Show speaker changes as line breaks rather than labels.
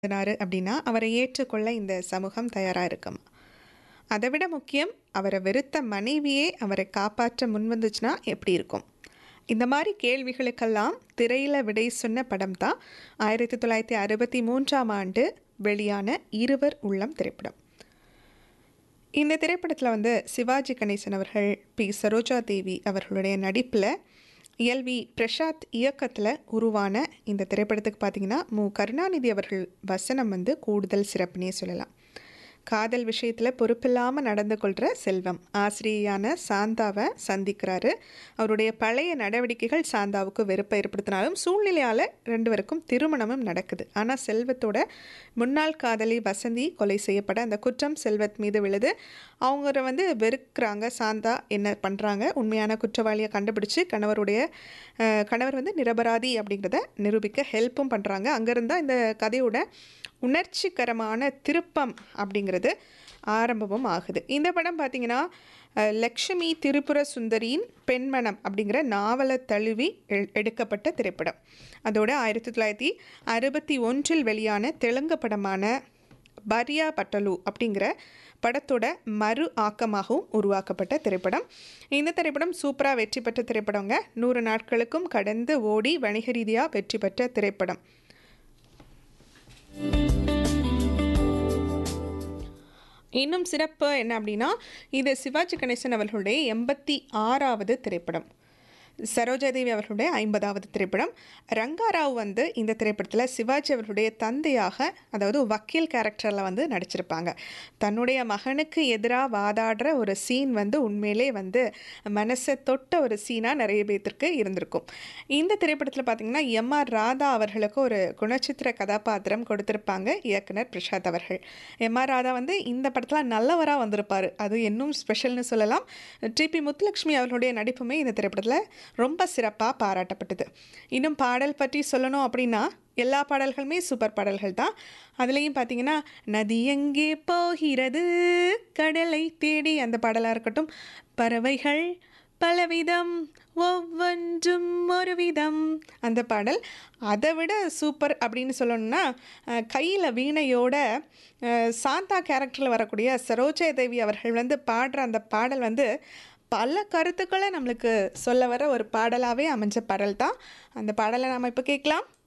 எழுதினாரு அப்படின்னா அவரை ஏற்றுக்கொள்ள இந்த சமூகம் தயாராக இருக்குமா அதை விட முக்கியம் அவரை வெறுத்த மனைவியே அவரை காப்பாற்ற முன்வந்துச்சுன்னா எப்படி இருக்கும் இந்த மாதிரி கேள்விகளுக்கெல்லாம் திரையில் விடை சொன்ன படம் தான் ஆயிரத்தி தொள்ளாயிரத்தி அறுபத்தி மூன்றாம் ஆண்டு வெளியான இருவர் உள்ளம் திரைப்படம் இந்த திரைப்படத்தில் வந்து சிவாஜி கணேசன் அவர்கள் பி சரோஜா தேவி அவர்களுடைய நடிப்பில் எல்வி பிரசாத் இயக்கத்தில் உருவான இந்த திரைப்படத்துக்கு பார்த்தீங்கன்னா மு கருணாநிதி அவர்கள் வசனம் வந்து கூடுதல் சிறப்புனே சொல்லலாம் காதல் விஷயத்தில் பொறுப்பில்லாமல் நடந்து கொள்கிற செல்வம் ஆசிரியையான சாந்தாவை சந்திக்கிறாரு அவருடைய பழைய நடவடிக்கைகள் சாந்தாவுக்கு வெறுப்பை ஏற்படுத்தினாலும் சூழ்நிலையால் ரெண்டு பேருக்கும் திருமணமும் நடக்குது ஆனால் செல்வத்தோட முன்னாள் காதலி வசந்தி கொலை செய்யப்பட அந்த குற்றம் செல்வத் மீது விழுது அவங்க வந்து வெறுக்கிறாங்க சாந்தா என்ன பண்ணுறாங்க உண்மையான குற்றவாளியை கண்டுபிடிச்சு கணவருடைய அஹ், கணவர் வந்து நிரபராதி அப்படிங்கிறத நிரூபிக்க ஹெல்ப்பும் பண்ணுறாங்க அங்கேருந்தா இந்த கதையோட உணர்ச்சிகரமான திருப்பம் அப்படிங்கிறது ஆரம்பமும் ஆகுது இந்த படம் பார்த்தீங்கன்னா அஹ், லக்ஷ்மி திரிபுர சுந்தரியின் பெண்மனம் அப்படிங்கிற நாவலை தழுவி எ- எடுக்கப்பட்ட திரைப்படம் அதோட ஆயிரத்தி தொள்ளாயிரத்தி அறுபத்தி ஒன்றில் வெளியான தெலுங்கு படமான பரியா பட்டலு அப்படிங்கிற படத்தோட மறு ஆக்கமாகவும் உருவாக்கப்பட்ட திரைப்படம் இந்த திரைப்படம் சூப்பராக வெற்றி பெற்ற திரைப்படங்க நூறு நாட்களுக்கும் கடந்து ஓடி வணிக ரீதியாக வெற்றி பெற்ற திரைப்படம் இன்னும் சிறப்பு என்ன அப்படின்னா இது சிவாஜி கணேசன் அவர்களுடைய எண்பத்தி ஆறாவது திரைப்படம் சரோஜாதேவி அவர்களுடைய ஐம்பதாவது திரைப்படம் ரங்காராவ் வந்து இந்த திரைப்படத்தில் சிவாஜி அவர்களுடைய தந்தையாக அதாவது வக்கீல் கேரக்டரில் வந்து நடிச்சிருப்பாங்க தன்னுடைய மகனுக்கு எதிராக வாதாடுற ஒரு சீன் வந்து உண்மையிலே வந்து மனசை தொட்ட ஒரு சீனாக நிறைய பேர்த்திற்கு இருந்திருக்கும் இந்த திரைப்படத்தில் பார்த்தீங்கன்னா எம் ஆர் ராதா அவர்களுக்கு ஒரு குணச்சித்திர கதாபாத்திரம் கொடுத்திருப்பாங்க இயக்குனர் பிரசாத் அவர்கள் எம் ஆர் ராதா வந்து இந்த படத்தில் நல்லவராக வந்திருப்பார் அது இன்னும் ஸ்பெஷல்னு சொல்லலாம் டிபி முத்துலட்சுமி அவர்களுடைய நடிப்புமே இந்த திரைப்படத்தில் ரொம்ப சிறப்பாக பாராட்டப்பட்டது இன்னும் பாடல் பற்றி சொல்லணும் அப்படின்னா எல்லா பாடல்களுமே சூப்பர் பாடல்கள் தான் அதுலேயும் பார்த்தீங்கன்னா நதி எங்கே போகிறது கடலை தேடி அந்த பாடலாக இருக்கட்டும் பறவைகள் பலவிதம் ஒவ்வொன்றும் ஒரு விதம் அந்த பாடல் அதை விட சூப்பர் அப்படின்னு சொல்லணும்னா கையில் வீணையோட அஹ், சாந்தா கேரக்டரில் வரக்கூடிய சரோஜா தேவி அவர்கள் வந்து பாடுற அந்த பாடல் வந்து பல கருத்துக்களை நம்மளுக்கு சொல்ல வர ஒரு பாடலாகவே அமைஞ்ச பாடல் தான் அந்த பாடலை நாம் இப்போ கேட்கலாம்